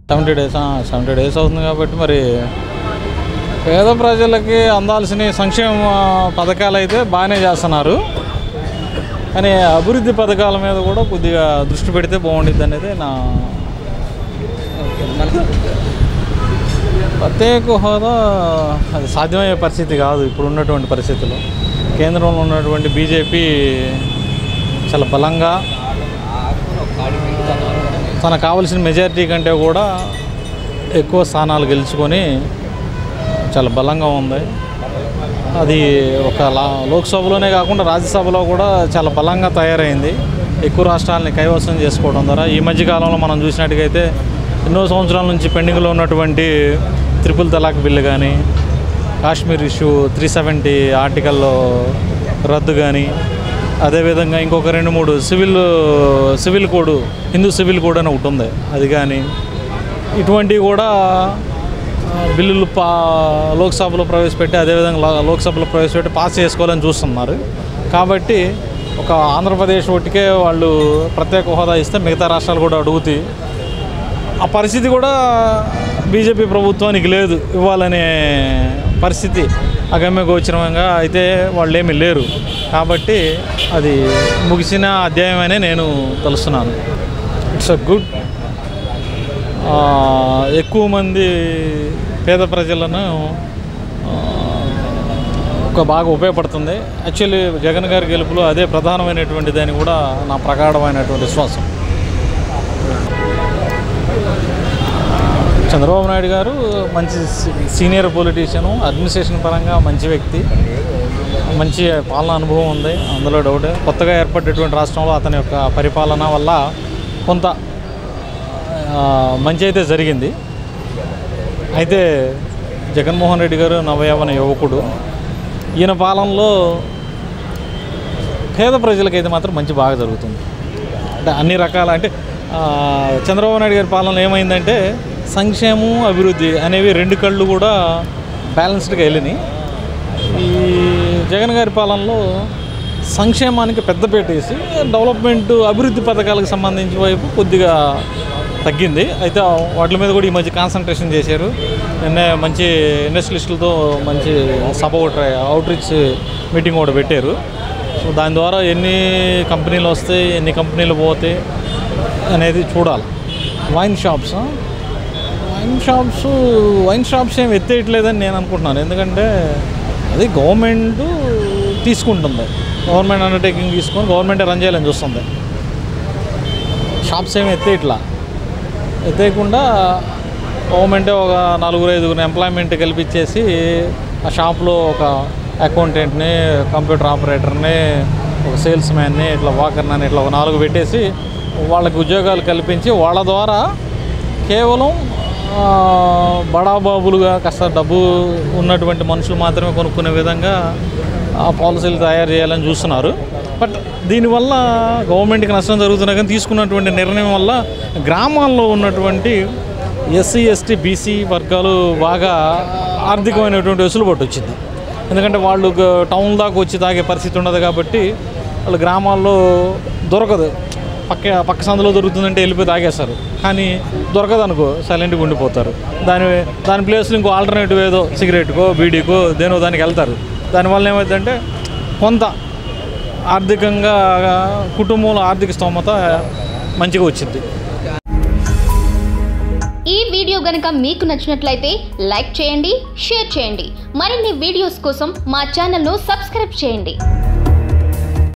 seventy days seventy days అవుతుంది కాబట్టి మరి పేద ప్రజలకి అందాల్సిన సంక్షేమ పథకాలు అయితే బాగానే చేస్తున్నారు కానీ అభివృద్ధి పథకాల మీద కూడా కొద్దిగా దృష్టి పెడితే బాగుండిద్ది అనేది నా ప్రత్యేక హోదా అది సాధ్యమయ్యే పరిస్థితి కాదు ఇప్పుడు ఉన్నటువంటి పరిస్థితుల్లో కేంద్రంలో ఉన్నటువంటి బీజేపీ చాలా బలంగా తనకు కావలసిన మెజారిటీ కంటే కూడా ఎక్కువ స్థానాలు గెలుచుకొని చాలా బలంగా ఉంది అది ఒక లా లోక్సభలోనే కాకుండా రాజ్యసభలో కూడా చాలా బలంగా తయారైంది ఎక్కువ రాష్ట్రాలని కైవసం చేసుకోవడం ద్వారా ఈ మధ్య కాలంలో మనం చూసినట్టుగైతే ఎన్నో సంవత్సరాల నుంచి పెండింగ్లో ఉన్నటువంటి త్రిపుల్ తలాక్ బిల్లు కానీ కాశ్మీర్ ఇష్యూ త్రీ సెవెంటీ ఆర్టికల్లో రద్దు కానీ అదేవిధంగా ఇంకొక రెండు మూడు civil civil code Hindu civil code అని ఒకటి ఉంది అది కానీ ఇటువంటివి కూడా ఆ, బిల్లులు పా లోక్సభలో ప్రవేశపెట్టి అదేవిధంగా లో- లోక్సభలో ప్రవేశపెట్టి పాస్ చేసుకోవాలని చూస్తున్నారు కాబట్టి ఒక ఆంధ్రప్రదేశ్ ఒకటికే వాళ్ళు ప్రత్యేక హోదా ఇస్తే మిగతా రాష్ట్రాలు కూడా అడుగుతాయి ఆ పరిస్థితి కూడా బీజేపీ ప్రభుత్వానికి లేదు ఇవ్వాలనే పరిస్థితి అగమ్య గోచరంగా అయితే వాళ్ళు ఏమీ లేరు కాబట్టి అది ముగిసిన అధ్యాయమనే నేను తలుస్తున్నాను ఇట్స్ అ గుడ్ ఎక్కువ మంది పేద ప్రజలను ఆ, ఒక బాగా ఉపయోగపడుతుంది యాక్చువల్లీ జగన్ గారి గెలుపులో అదే ప్రధానమైనటువంటిది అని కూడా నా ప్రగాఢమైనటువంటి విశ్వాసం చంద్రబాబు నాయుడు గారు మంచి సీ- సీనియర్ పొలిటీషియను అడ్మినిస్ట్రేషన్ పరంగా మంచి వ్యక్తి మంచి పాలన అనుభవం ఉంది అందులో డౌట్ కొత్తగా ఏర్పడేటువంటి రాష్ట్రంలో అతని యొక్క పరిపాలన వల్ల కొంత ఆ, మంచి అయితే జరిగింది అయితే జగన్మోహన్ రెడ్డి గారు నవయవన యువకుడు ఈయన పాలనలో పేద ప్రజలకైతే మాత్రం మంచి బాగా జరుగుతుంది అంటే అన్ని రకాల అంటే ఆ, చంద్రబాబు నాయుడు గారి పాలన ఏమైందంటే సంక్షేమం అభివృద్ధి అనేవి రెండు కళ్ళు కూడా బ్యాలెన్స్డ్గా వెళ్ళినాయి ఈ జగన్ గారి పాలనలో సంక్షేమానికి పెద్దపీట వేసి డెవలప్మెంట్ అభివృద్ధి పథకాలకు సంబంధించి వైపు కొద్దిగా తగ్గింది అయితే వాటి మీద కూడా ఈ మధ్య కాన్సన్ట్రేషన్ చేశారు నిన్నే మంచి ఇండస్ట్రియలిస్టులతో మంచి సభ ఒకటి అవుట్రీచ్ మీటింగ్ కూడా పెట్టారు సో దాని ద్వారా ఎన్ని కంపెనీలు వస్తాయి ఎన్ని కంపెనీలు పోతాయి అనేది చూడాలి wine shops wine shops wine shops ఏం ఎత్తేయట్లేదని నేను అనుకుంటున్నాను ఎందుకంటే అది గవర్నమెంట్ తీసుకుంటుంది గవర్నమెంట్ అండర్టేకింగ్ తీసుకొని గవర్నమెంటే రన్ చేయాలని చూస్తుంది షాప్స్ ఏమి ఎత్తేయట్లా ఎత్తేయకుండా గవర్నమెంటే ఒక నలుగురు ఐదుగురు ఎంప్లాయ్మెంట్ కల్పించేసి ఆ షాప్లో ఒక అకౌంటెంట్ని కంప్యూటర్ ఆపరేటర్ని ఒక సేల్స్ మ్యాన్ని ఇట్లా వాకర్ని అని ఇట్లా ఒక నాలుగు పెట్టేసి వాళ్ళకి ఉద్యోగాలు కల్పించి వాళ్ళ ద్వారా కేవలం ఆ, బడాబాబులుగా కాస్త డబ్బు ఉన్నటువంటి మనుషులు మాత్రమే కొనుక్కునే విధంగా ఆ పాలసీలు తయారు చేయాలని చూస్తున్నారు బట్ దీనివల్ల గవర్నమెంట్కి నష్టం జరుగుతున్నా కానీ తీసుకున్నటువంటి నిర్ణయం వల్ల గ్రామాల్లో ఉన్నటువంటి ఎస్సీ ఎస్టీ బీసీ వర్గాలు బాగా ఆర్థికమైనటువంటి వెసులుబాటు వచ్చింది ఎందుకంటే వాళ్ళు గ- టౌన్ దాకా వచ్చి తాగే పరిస్థితి ఉండదు కాబట్టి వాళ్ళు గ్రామాల్లో దొరకదు పక్క పక్క సందులో దొరుకుతుందంటే వెళ్ళిపోయి తాగేస్తారు కానీ దొరకదు అనుకో సైలెంట్గా ఉండిపోతారు దాని దాని ప్లేస్లో ఇంకో ఆల్టర్నేటివ్ ఏదో సిగరెట్కో బీడీకో దేనో దానికి వెళ్తారు దానివల్ల ఏమవుతుందంటే కొంత ఆర్థికంగా కుటుంబంలో ఆర్థిక స్తోమత మంచిగా వచ్చింది ఈ వీడియో గనుక మీకు నచ్చినట్లయితే లైక్ చేయండి షేర్ చేయండి మరిన్ని వీడియోస్ కోసం మా ఛానల్ను సబ్స్క్రైబ్ చేయండి